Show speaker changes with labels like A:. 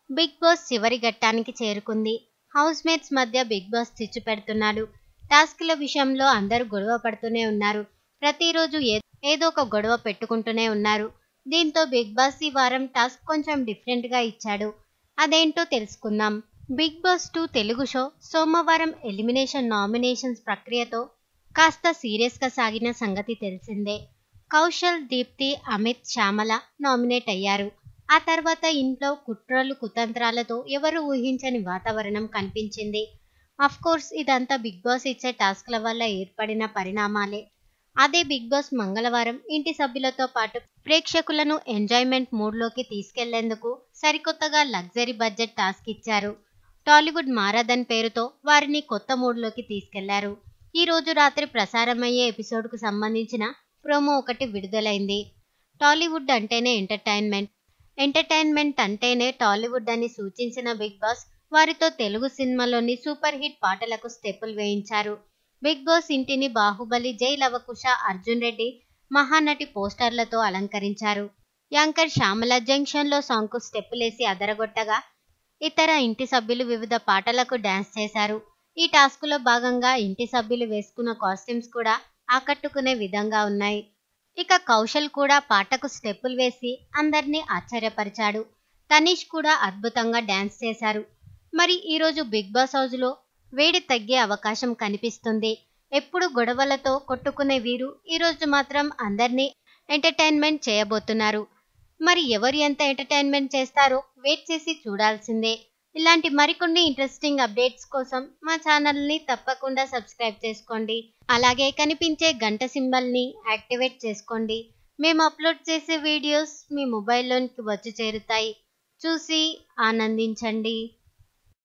A: big boss చివరి ఘట్టానికి చేరుకుంది హౌస్ మేట్స్ మధ్య బిగ్ బాస్ చిచ్చు పెడుతున్నాడు టాస్క్ల విషయంలో అందరూ గొడవ పడుతూనే ఉన్నారు ప్రతిరోజు ఏ- ఏదో ఒక గొడవ పెట్టుకుంటూనే ఉన్నారు దీంతో బిగ్ బాస్ ఈ వారం టాస్క్ కొంచెం డిఫరెంట్ గా ఇచ్చాడు అదేంటో తెలుసుకుందాం big boss two Telugu show సోమవారం ఎలిమినేషన్ నామినేషన్స్ ప్రక్రియతో కాస్త సీరియస్ గా సాగిన సంగతి తెలిసిందే కౌశల్ దీప్తి అమిత్ శ్యామల నామినేట్ అయ్యారు ఆ తర్వాత ఇంట్లో కుట్రలు కుతంత్రాలతో ఎవరు ఊహించని వాతావరణం కనిపించింది అఫ్ కోర్స్ ఇదంతా బిగ్ బాస్ ఇచ్చే టాస్క్ల వల్ల ఏర్పడిన పరిణామాలే అదే బిగ్ బాస్ మంగళవారం ఇంటి సభ్యులతో పాటు ప్రేక్షకులను ఎంజాయ్మెంట్ మూడ్లోకి తీసుకెళ్లేందుకు సరికొత్తగా లగ్జరీ బడ్జెట్ టాస్క్ ఇచ్చారు టాలీవుడ్ మారాథన్ పేరుతో వారిని కొత్త మూడ్లోకి తీసుకెళ్లారు ఈ రోజు రాత్రి ప్రసారమయ్యే ఎపిసోడ్కు సంబంధించిన ప్రోమో ఒకటి విడుదలైంది టాలీవుడ్ అంటేనే ఎంటర్టైన్మెంట్ ఎంటర్టైన్మెంట్ అంటేనే టాలీవుడ్ అని సూచించిన బిగ్ బాస్ వారితో తెలుగు సినిమాలోని సూపర్ హిట్ పాటలకు స్టెప్పులు వేయించారు బిగ్ బాస్ ఇంటిని బాహుబలి జై లవకుశ అర్జున్ రెడ్డి మహానటి పోస్టర్లతో అలంకరించారు యాంకర్ శ్యామల జంక్షన్లో సాంగ్కు స్టెప్పులేసి అదరగొట్టగా ఇతర ఇంటి సభ్యులు వివిధ పాటలకు డాన్స్ చేశారు ఈ టాస్కులో భాగంగా ఇంటి సభ్యులు వేసుకున్న కాస్ట్యూమ్స్ కూడా ఆకట్టుకునే విధంగా ఉన్నాయి ఇక కౌశల్ కూడా పాటకు స్టెప్పులు వేసి అందరినీ ఆశ్చర్యపరిచాడు తనీష్ కూడా అద్భుతంగా డాన్స్ చేశారు మరి ఈరోజు బిగ్ బాస్ హౌస్లో వేడి తగ్గే అవకాశం కనిపిస్తుంది ఎప్పుడు గొడవలతో కొట్టుకునే వీరు ఈరోజు మాత్రం అందరినీ ఎంటర్టైన్మెంట్ చేయబోతున్నారు మరి ఎవరు ఎంత ఎంటర్టైన్మెంట్ చేస్తారో వెయిట్ చేసి చూడాల్సిందే ఇలాంటి మరికొన్ని ఇంట్రెస్టింగ్ అప్డేట్స్ కోసం మా ఛానల్ని తప్పకుండా సబ్స్క్రైబ్ చేసుకోండి అలాగే కనిపించే గంట సింబల్ని యాక్టివేట్ చేసుకోండి మేము అప్లోడ్ చేసే వీడియోస్ మీ మొబైల్లోనికి వచ్చి చేరుతాయి చూసి ఆనందించండి